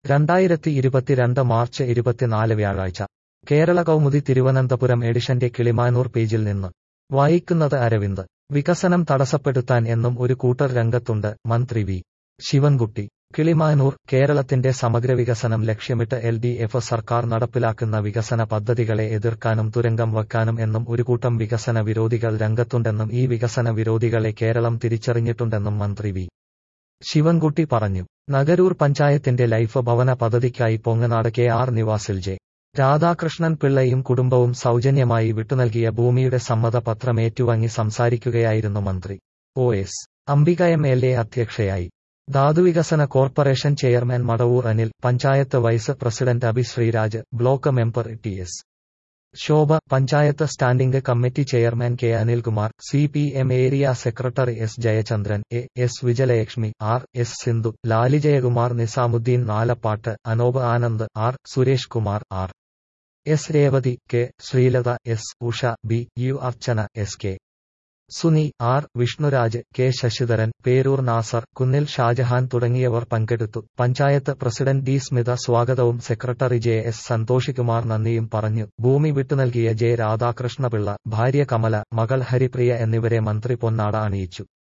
രണ്ടായിരത്തി ഇരുപത്തിരണ്ട് മാർച്ച് ഇരുപത്തിനാല് വ്യാഴാഴ്ച കേരള കൗമുദി തിരുവനന്തപുരം എഡിഷന്റെ കിളിമാനൂർ പേജിൽ നിന്ന് വായിക്കുന്നത് അരവിന്ദ് വികസനം തടസ്സപ്പെടുത്താൻ എന്നും ഒരു കൂട്ടർ രംഗത്തുണ്ട് മന്ത്രി വി ശിവൻകുട്ടി കിളിമാനൂർ കേരളത്തിന്റെ സമഗ്ര വികസനം ലക്ഷ്യമിട്ട് എൽ ഡി എഫ് സർക്കാർ നടപ്പിലാക്കുന്ന വികസന പദ്ധതികളെ എതിർക്കാനും തുരങ്കം വയ്ക്കാനും എന്നും ഒരു കൂട്ടം വികസന വിരോധികൾ രംഗത്തുണ്ടെന്നും ഈ വികസന വിരോധികളെ കേരളം തിരിച്ചറിഞ്ഞിട്ടുണ്ടെന്നും മന്ത്രി വി ശിവൻകുട്ടി പറഞ്ഞു നഗരൂർ പഞ്ചായത്തിന്റെ ലൈഫ് ഭവന പദ്ധതിക്കായി പൊങ്ങനാട് കെ ആർ നിവാസിൽ ജെ രാധാകൃഷ്ണൻ പിള്ളയും കുടുംബവും സൗജന്യമായി വിട്ടുനൽകിയ ഭൂമിയുടെ സമ്മതപത്രം ഏറ്റുവാങ്ങി സംസാരിക്കുകയായിരുന്നു മന്ത്രി O S Ambika M L A അധ്യക്ഷയായി ധാതുവികസന corporation chairman Madavoor Anil panchayat vice president Abi Sreeraj block member T S Shobha panchayat standing committee chairman K Anilkumar C P M area secretary S Jayachandran A S Vijayalakshmi R S Sindhu Lalijayakumar Nizamuddin Nalappat Anob Anand R Suresh Kumar R S Revathi K Sreelatha S Usha B U Archana S K Suni R Vishnuraj K Sasidharan Peroor Nasar Kunnil Shajahan തുടങ്ങിയവർ പങ്കെടുത്തു panchayat president D Smitha സ്വാഗതവും secretary J S സന്തോഷികുമാർ നന്ദിയും പറഞ്ഞു ഭൂമി വിട്ടുനൽകിയ J Radhakrishna Pillai ഭാര്യ കമല മകൾ ഹരിപ്രിയ എന്നിവരെ മന്ത്രി പൊന്നാട അണിയിച്ചു